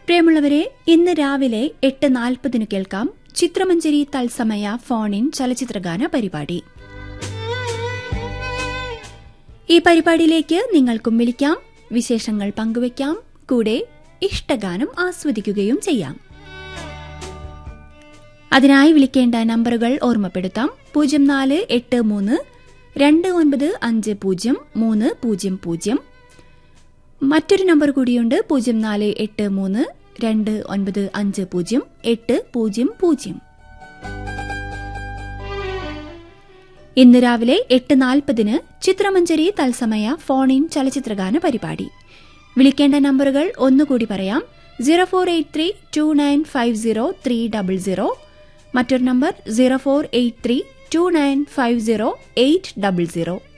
പ്രിയമുള്ളവരെ ഇന്ന് രാവിലെ എട്ട് നാൽപ്പതിന് കേൾക്കാം ചിത്രമഞ്ചേരി തത്സമയ ഫോണിൻ ചലച്ചിത്രഗാന പരിപാടി ഈ പരിപാടിയിലേക്ക് നിങ്ങൾക്കും വിളിക്കാം വിശേഷങ്ങൾ പങ്കുവയ്ക്കാം കൂടെ ഇഷ്ടഗാനം ആസ്വദിക്കുകയും ചെയ്യാം അതിനായി വിളിക്കേണ്ട നമ്പറുകൾ ഓർമ്മപ്പെടുത്താം പൂജ്യം നാല് എട്ട് മൂന്ന് രണ്ട് ഒൻപത് അഞ്ച് പൂജ്യം മൂന്ന് പൂജ്യം പൂജ്യം മറ്റൊരു നമ്പർ കൂടിയുണ്ട് പൂജ്യം നാല് എട്ട് മൂന്ന് രണ്ട് ഒൻപത് അഞ്ച് പൂജ്യം എട്ട് പൂജ്യം പൂജ്യം ഇന്ന് രാവിലെ എട്ട് നാൽപ്പതിന് ചിത്രമഞ്ചേരി തത്സമയ ഫോൺ ഇൻ ചലച്ചിത്രഗാന പരിപാടി വിളിക്കേണ്ട നമ്പറുകൾ ഒന്നുകൂടി പറയാം zero four eight three two nine five zero three double zero മറ്റൊരു number zero four eight three two nine five zero eight double zero